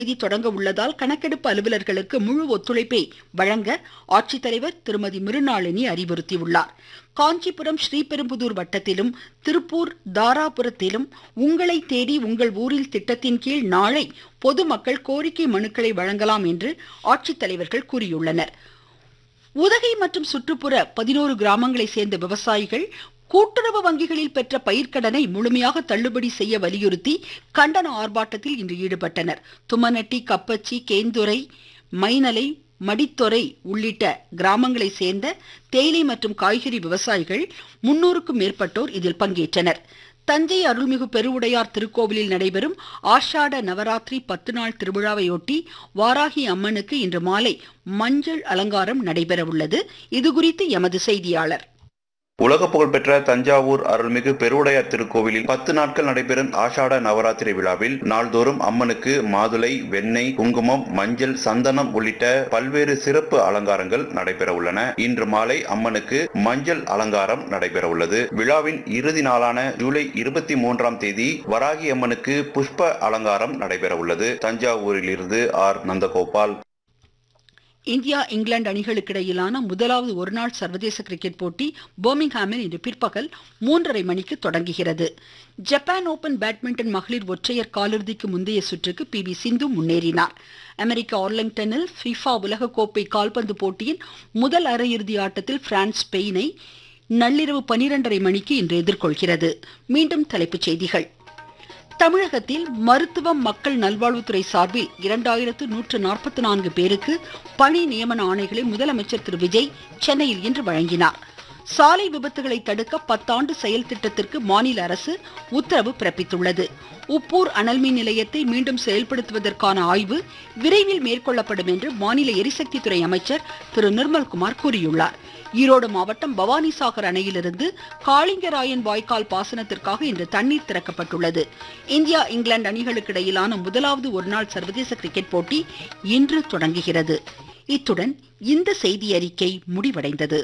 தேதி தொடங்க உள்ளதால் கணக்கெடுப்பு அலுவலர்களுக்கு முழு ஒத்துழைப்பை வழங்க ஆட்சித்தலைவர் திருமதி மிருணாளினி அறிவுறுத்தியுள்ளார் காஞ்சிபுரம் ஸ்ரீபெரும்புதூர் வட்டத்திலும் திருப்பூர் தாராபுரத்திலும் உங்களை தேடி உங்கள் ஊரில் திட்டத்தின் கீழ் நாளை பொதுமக்கள் கோரிக்கை மனுக்களை வழங்கலாம் என்று ஆட்சித்தலைவர்கள் கூறியுள்ளனர் உதகை மற்றும் சுற்றுப்புற பதினோரு கிராமங்களை சேர்ந்த விவசாயிகள் கூட்டுறவு வங்கிகளில் பெற்ற பயிர்க்கடனை முழுமையாக தள்ளுபடி செய்ய வலியுறுத்தி கண்டன ஆர்ப்பாட்டத்தில் இன்று ஈடுபட்டனர் தும்மநட்டி கப்பச்சி கேந்துரை மைனலை மடித்துறை உள்ளிட்ட கிராமங்களை சேர்ந்த தேயிலை மற்றும் காய்கறி விவசாயிகள் முன்னூறுக்கும் மேற்பட்டோர் இதில் பங்கேற்றனர் தஞ்சை அருள்மிகு பெருவுடையார் திருக்கோவிலில் நடைபெறும் ஆஷாட நவராத்திரி பத்து நாள் திருவிழாவையொட்டி வாராகி அம்மனுக்கு இன்று மாலை மஞ்சள் அலங்காரம் நடைபெற உள்ளது இதுகுறித்து எமது செய்தியாளர் உலக புகழ்பெற்ற தஞ்சாவூர் அருள்மிகு பெருவுடையார் திருக்கோவிலில் பத்து நாட்கள் நடைபெறும் ஆஷாட நவராத்திரி விழாவில் நாள்தோறும் அம்மனுக்கு மாதுளை வெண்ணெய் குங்குமம் மஞ்சள் சந்தனம் உள்ளிட்ட பல்வேறு சிறப்பு அலங்காரங்கள் நடைபெற உள்ளன இன்று மாலை அம்மனுக்கு மஞ்சள் அலங்காரம் நடைபெற உள்ளது விழாவின் இறுதி நாளான ஜூலை இருபத்தி மூன்றாம் தேதி வராகி அம்மனுக்கு புஷ்ப அலங்காரம் நடைபெற உள்ளது தஞ்சாவூரில் இருந்து ஆர் நந்தகோபால் இந்தியா இங்கிலாந்து அணிகளுக்கு இடையிலான முதலாவது ஒருநாள் சர்வதேச கிரிக்கெட் போட்டி பர்மிங்ஹாமில் இன்று பிற்பகல் மூன்றரை மணிக்கு தொடங்குகிறது ஜப்பான் ஓபன் பேட்மிண்டன் மகளிர் ஒற்றையர் காலிறுதிக்கு முந்தைய சுற்றுக்கு பி வி சிந்து முன்னேறினார் அமெரிக்க ஆர்லிங்டனில் ஃபிஃபா உலகக்கோப்பை கால்பந்து போட்டியின் முதல் அரையிறுதி ஆட்டத்தில் பிரான்ஸ் ஸ்பெயினை நள்ளிரவு பனிரெண்டரை மணிக்கு இன்று எதிர்கொள்கிறது மீண்டும் தலைப்புச் செய்திகள் தமிழகத்தில் மருத்துவம் மக்கள் நல்வாழ்வுத்துறை சார்பில் இரண்டாயிரத்து நூற்று நாற்பத்தி நான்கு பேருக்கு பணி நியமன ஆணைகளை முதலமைச்சர் திரு விஜய் சென்னையில் இன்று வழங்கினார் சாலை விபத்துகளை தடுக்க பத்தாண்டு செயல் திட்டத்திற்கு மாநில அரசு உத்தரவு பிறப்பித்துள்ளது உப்பூர் அனல்மின் நிலையத்தை மீண்டும் செயல்படுத்துவதற்கான ஆய்வு விரைவில் மேற்கொள்ளப்படும் என்று மாநில எரிசக்தித்துறை அமைச்சர் திரு நிர்மல்குமார் கூறியுள்ளார் ஈரோடு மாவட்டம் பவானிசாகர் அணையிலிருந்து காளிங்கராயன் வாய்க்கால் பாசனத்திற்காக இன்று தண்ணீர் திறக்கப்பட்டுள்ளது இந்தியா இங்கிலாந்து அணிகளுக்கு இடையிலான முதலாவது ஒருநாள் சர்வதேச கிரிக்கெட் போட்டி இன்று தொடங்குகிறது இத்துடன் இந்த செய்தி அறிக்கை முடிவடைந்தது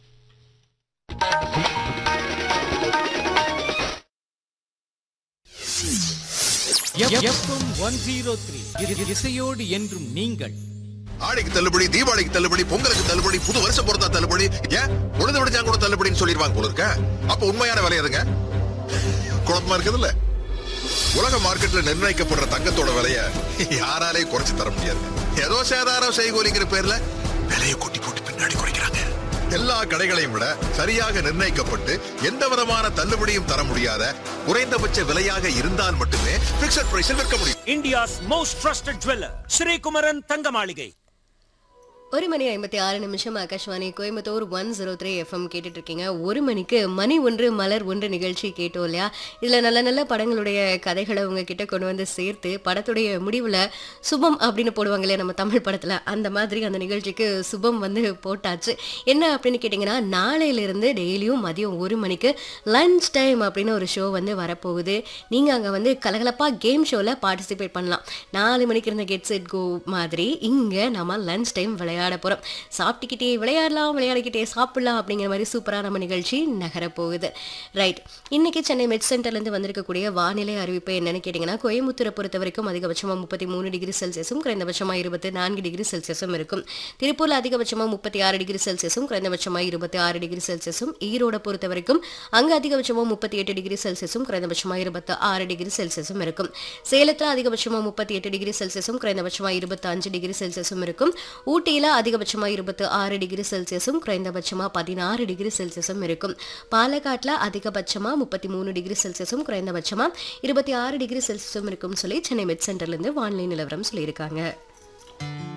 எஃப்எம் ஒன் ஜீரோ த்ரீ இசையோடு என்றும் நீங்கள் ஆடிக்கு தள்ளுபடி தீபாவளிக்கு தள்ளுபடி பொங்கலுக்கு தள்ளுபடி புது வருஷம் பொறுத்தா தள்ளுபடி ஏன் உழுது விடுச்சா கூட தள்ளுபடின்னு சொல்லிடுவாங்க போல இருக்க அப்ப உண்மையான விலை எதுங்க குழப்பமா இருக்குதுல்ல உலக மார்க்கெட்ல நிர்ணயிக்கப்படுற தங்கத்தோட விலைய யாராலையும் குறைச்சு தர முடியாது ஏதோ சேதாரம் செய்கோலிங்கிற பேர்ல விலையை கொட்டி போட்டு பின்னாடி குறைக்கிறாங்க எல்லா கடைகளையும் விட சரியாக நிர்ணயிக்கப்பட்டு எந்த விதமான தள்ளுபடியும் தர முடியாத குறைந்தபட்ச விலையாக இருந்தால் மட்டுமே பிக்சட் பிரைஸில் விற்க முடியும் India's most trusted jeweler, Sri Kumaran Thangamaligai. ஒரு மணி ஐம்பத்தி ஆறு நிமிஷம் Akashvani Coimbatore one zero three FM கேட்டுட்டு இருக்கீங்க ஒரு மணிக்கு மணி ஒன்று மலர் ஒன்று நிகழ்ச்சி கேட்டோம் இல்லையா இதில் நல்ல நல்ல படங்களுடைய கதைகளை உங்ககிட்ட கொண்டு வந்து சேர்த்து படத்துடைய முடிவில் சுபம் அப்படின்னு போடுவாங்க இல்லையா நம்ம தமிழ் படத்தில் அந்த மாதிரி அந்த நிகழ்ச்சிக்கு சுபம் வந்து போட்டாச்சு என்ன அப்படின்னு கேட்டிங்கன்னா நாளையிலிருந்து டெய்லியும் மதியம் ஒரு மணிக்கு லஞ்ச் டைம் அப்படின்னு ஒரு ஷோ வந்து வரப்போகுது நீங்கள் அங்கே வந்து கலகலப்பாக கேம் ஷோவில் பார்ட்டிசிபேட் பண்ணலாம் நாலு மணிக்கு இருந்த கெட் செட் கோ மாதிரி இங்கே நம்ம லஞ்ச் டைம் விளையாட போகிறோம் சாப்பிட்டுக்கிட்டே விளையாடலாம் விளையாடிக்கிட்டே சாப்பிடலாம் அப்படிங்கிற மாதிரி சூப்பராக நம்ம நிகழ்ச்சி நகர போகுது ரைட் இன்னைக்கு சென்னை மெட் சென்டர்லேருந்து வந்திருக்கக்கூடிய வானிலை அறிவிப்பு என்னன்னு கேட்டிங்கன்னா கோயம்புத்தூரை பொறுத்த வரைக்கும் அதிகபட்சமாக முப்பத்தி மூணு டிகிரி செல்சியஸும் குறைந்தபட்சமாக இருபத்தி நான்கு டிகிரி செல்சியஸும் இருக்கும் திருப்பூரில் அதிகபட்சமாக முப்பத்தி ஆறு டிகிரி செல்சியஸும் குறைந்தபட்சமாக இருபத்தி ஆறு டிகிரி செல்சியஸும் ஈரோட பொறுத்த வரைக்கும் அங்கே அதிகபட்சமாக முப்பத்தி எட்டு டிகிரி செல்சியஸும் குறைந்தபட்சமாக இருபத்தி ஆறு டிகிரி செல்சியஸும் இருக்கும் சேலத்தில் அதிகபட்சமாக முப்பத்தி எட்டு டிகிரி செல்சியஸும் குறைந்தபட்சமாக இருபத்தி அஞ்சு டிகிரி செல்சியஸும் இருக்கும் ஊட்டியில் அதிகபட்சமாக இருபத்தி ஆறு டிகிரி செல்சியஸும் குறைந்தபட்சமாக பதினாறு டிகிரி செல்சியஸும் இருக்கும் பாலக்காட்டில் அதிகபட்சமாக முப்பத்தி மூணு டிகிரி செல்சியஸும் குறைந்தபட்சமாக இருபத்தி ஆறு டிகிரி செல்சியஸும் இருக்கும்னு சொல்லி சென்னை மெட் சென்டர்லேருந்து வானிலை நிலவரம் சொல்லியிருக்காங்க